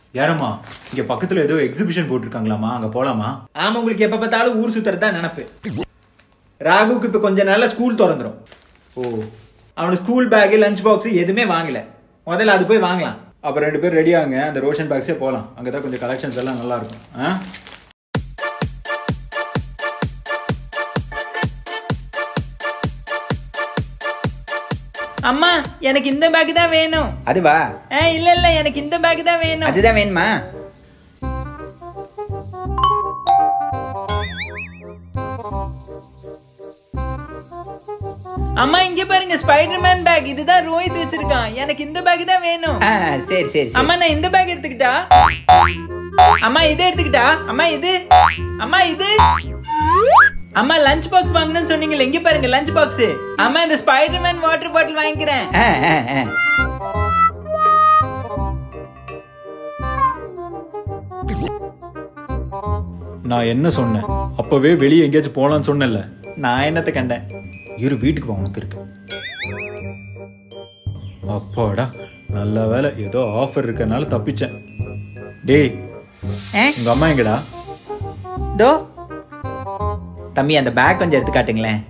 யாரம்மா இங்க பக்கத்துல ஏதோ எக்ஸிபிஷன் போட்டிருக்காங்களாமா அங்க போலாமா ஆமா உங்களுக்கு எப்ப பார்த்தாலும் ஊர் சுத்துறது தான் நினப்பு ராகுவுக்கு இப்ப கொஞ்ச நாள்ல ஸ்கூல் திறந்துரும் ஓ அவனுக்கு ஸ்கூல் பேக் லஞ்ச் பாக்ஸ் எதுவுமே வாங்கல முதல்ல அது போய் வாங்கலாம் அப்ப ரெண்டு பேரும் ரெடி ஆகுங்க அந்த ரோஷன் பேக்ஸே போலாம் அங்கதான் கொஞ்சம் கலெக்ஷன்ஸ் எல்லாம் நல்லா இருக்கும் ஆ அம்மா எனக்கு இந்த பேக் தான் வேணும் அதுவா ஆ இல்ல இல்ல எனக்கு இந்த பேக் தான் வேணும் அதுதான் வேணுமா அம்மா இங்க பாருங்க ஸ்பைடர்மேன் பேக் இதுதான் ரோஹித் வச்சிருக்கான் எனக்கு இந்த பேக் தான் வேணும் ஆ சரி சரி சரி அம்மா நான் இந்த பேக் எடுத்துக்கிட்டா அம்மா இது எடுத்துக்கிட்டா அம்மா இது அம்மா இது அம்மா லஞ்ச் பாக்ஸ் வாங்கணும்னு சொன்னீங்கல்ல இங்க பாருங்க லஞ்ச் பாக்ஸ் அம்மா இந்த ஸ்பைடர்மேன் வாட்டர் பாட்டில் வாங்கிக்கிறேன் ஆ ஆ ஆ நான் என்ன சொன்னேன் அப்பவே வெளியே எங்கேயாச்சும் போலாம்னு சொன்னேன்ல நான் என்னத்தை கண்டேன் இரு வீட்டுக்கு வா உனக்கு இருக்கு அப்பாடா நல்ல வேலை ஏதோ ஆஃபர் இருக்கறனால தப்பிச்சேன் டேய் ஆ? உங்க அம்மா எங்கடா டோ தம்பி அந்த பேக் கொஞ்சம் எடுத்து காட்டுங்களேன்